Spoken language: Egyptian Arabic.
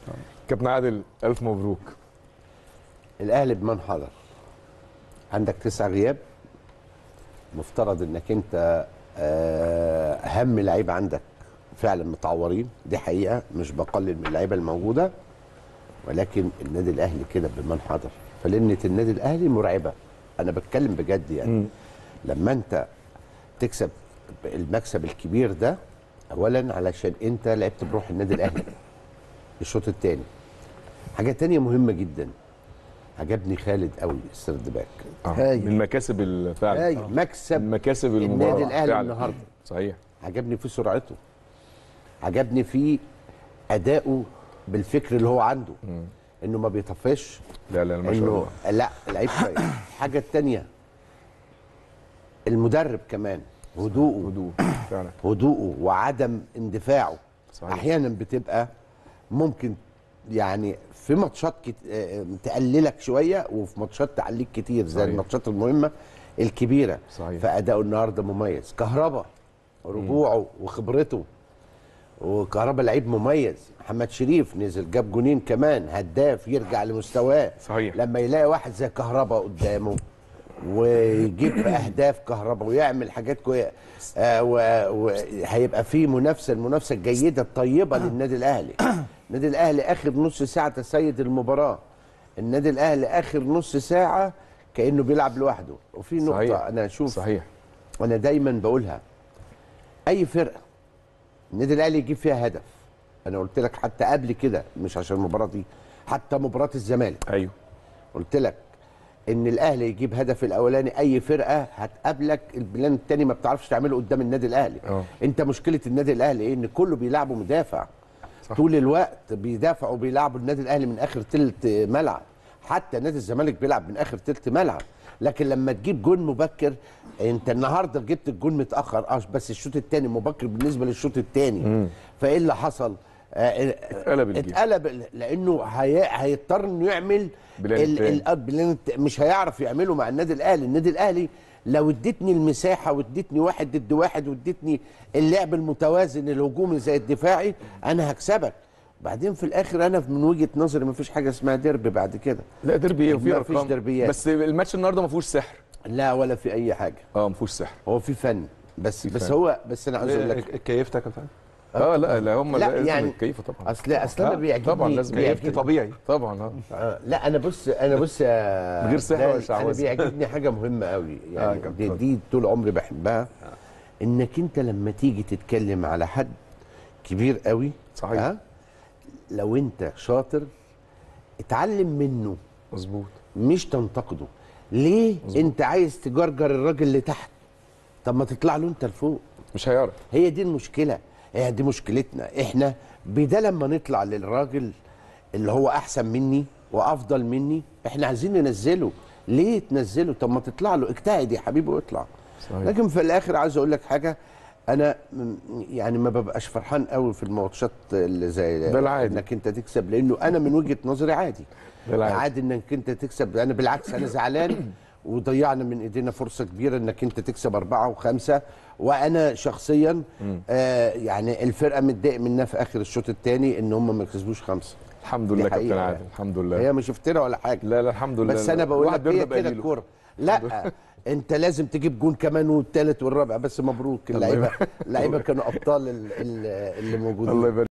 كابتن عادل الف مبروك الاهلي بمن حضر عندك تسع غياب مفترض انك انت آه، اهم لعيبه عندك فعلا متعورين دي حقيقه مش بقلل من اللعيبه الموجوده ولكن النادي الاهلي كده بمن حضر فلنه النادي الاهلي مرعبه انا بتكلم بجد يعني مم. لما انت تكسب المكسب الكبير ده اولا علشان انت لعبت بروح النادي الاهلي الشوط الثاني حاجه تانية مهمه جدا عجبني خالد قوي السرد باك آه. هايل. من مكاسب ال- فعلا هايل. آه. مكسب من مكاسب المباراه النادي الاهلي فعلا. النهارده صحيح عجبني في سرعته عجبني في ادائه بالفكر اللي هو عنده مم. انه ما بيطفش لا لا ما شاء انه الله لا لعيب كويس الحاجه الثانيه المدرب كمان هدوءه هدوء فعلا هدوءه وعدم اندفاعه صحيح. احيانا بتبقى ممكن يعني في ماتشات كت... آه، تقللك شويه وفي ماتشات تعليك كتير زي صحيح. الماتشات المهمه الكبيره صحيح. فاداؤه النهارده مميز كهربا رجوعه وخبرته وكهربا لعيب مميز محمد شريف نزل جاب جونين كمان هداف يرجع لمستواه صحيح. لما يلاقي واحد زي كهربا قدامه ويجيب اهداف كهربا ويعمل حاجات كويسه آه وهيبقى في منافسه المنافسه الجيده الطيبه للنادي الاهلي النادي الاهلي اخر نص ساعه تسيد المباراه النادي الاهلي اخر نص ساعه كانه بيلعب لوحده وفي نقطه صحيح. انا اشوف صحيح وانا دايما بقولها اي فرقه النادي الاهلي يجيب فيها هدف انا قلت لك حتى قبل كده مش عشان المباراه دي حتى مباراه الزمالك ايوه قلت لك ان الاهلي يجيب هدف الاولاني اي فرقه هتقابلك البلان الثاني ما بتعرفش تعمله قدام النادي الاهلي اه. انت مشكله النادي الاهلي ايه ان كله بيلعبه مدافع صح. طول الوقت بيدافعوا بيلعبوا النادي الاهلي من اخر تلت ملعب حتى نادي الزمالك بيلعب من اخر تلت ملعب لكن لما تجيب جون مبكر انت النهارده جبت الجون متاخر اه بس الشوط الثاني مبكر بالنسبه للشوط الثاني فايه اللي حصل آه، اتقلب الجيم. اتقلب لانه هي... هيضطر انه يعمل بلان ال... التاني. ال... بلان الت- مش هيعرف يعمله مع النادي الاهلي النادي الاهلي لو اديتني المساحه واديتني واحد ضد واحد واديتني اللعب المتوازن الهجومي زي الدفاعي انا هكسبك بعدين في الاخر انا من وجهه نظري ما فيش حاجه اسمها ديربي بعد كده لا ديربي ايه وفي ما فيش ارقام دربيات. بس الماتش النهارده ما فيهوش سحر لا ولا في اي حاجه اه ما فيهوش سحر هو في فن بس بس فن. هو بس انا عايز اقول لك كيفتك يا كابتن اه لا لا هم لا، لازم يعني يتكيفوا طبعا اصل اصل انا آه، بيعجبني طبعا لازم بيعجبني- كيفتي طبيعي طبعا اه آه، لا انا بص انا بص يا من غير سحر بلال، ولا انا شعوذة. بيعجبني حاجه مهمه قوي آه، يعني كابتن. دي, دي طول عمري بحبها انك انت لما تيجي تتكلم على حد كبير قوي صحيح. ها لو انت شاطر اتعلم منه مظبوط مش تنتقده ليه مظبوط. انت عايز تجرجر الراجل اللي تحت طب ما تطلع له انت لفوق مش هيعرف هي دي المشكله هي دي مشكلتنا احنا بده لما نطلع للراجل اللي هو احسن مني وافضل مني احنا عايزين ننزله ليه تنزله طب ما تطلع له اجتهد يا حبيبي واطلع صحيح. لكن في الاخر عايز اقول لك حاجه انا م- يعني ما ببقاش فرحان قوي في الماتشات اللي زي ده العادي. انك انت تكسب لانه انا من وجهه نظري عادي ده العادي. عادي انك انت تكسب انا بالعكس انا زعلان وضيعنا من ايدينا فرصه كبيره انك انت تكسب اربعه وخمسه وانا شخصيا آه يعني الفرقه متضايق منها في اخر الشوط الثاني ان هم ما كسبوش خمسه الحمد دي لله كابتن حقيقة عادل يعني. الحمد لله هي مش افترا ولا حاجه لا لا الحمد لله بس انا بقول الواحد لك هي بيرضى كده بقليله. الكوره لا انت لازم تجيب جون كمان والثالث والرابع بس مبروك اللعيبه اللعيبه كانوا ابطال ال- ال- اللي موجودين الله يبارك